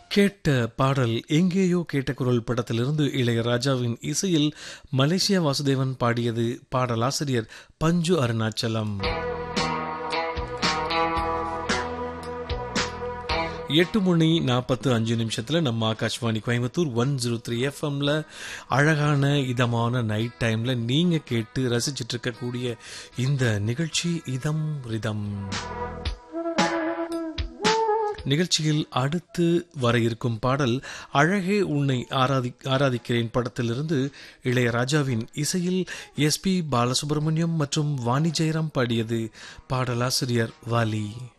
கேட்ட பாடல் எங்கேயோ கேட்ட குரல் படத்திலிருந்து இளையராஜாவின் இசையில் மலேசியா வாசுதேவன் பாடியது பாடலாசிரியர் பஞ்சு அருணாச்சலம் எட்டு மணி நாற்பத்து அஞ்சு நிமிஷத்தில் நம்ம Akashvani Coimbatore one zero three எஃப்எம்ல அழகான இதமான நைட் டைம்ல நீங்க கேட்டு ரசிச்சிட்டு இருக்கக்கூடிய இந்த நிகழ்ச்சி இதம் ரிதம் நிகழ்ச்சியில் அடுத்து வர இருக்கும் பாடல் அழகே உன்னை ஆராதி ஆராதிக்கிறேன் படத்திலிருந்து இளையராஜாவின் இசையில் எஸ் பி பாலசுப்ரமணியம் மற்றும் வாணி ஜெயராம் பாடியது பாடலாசிரியர் வாலி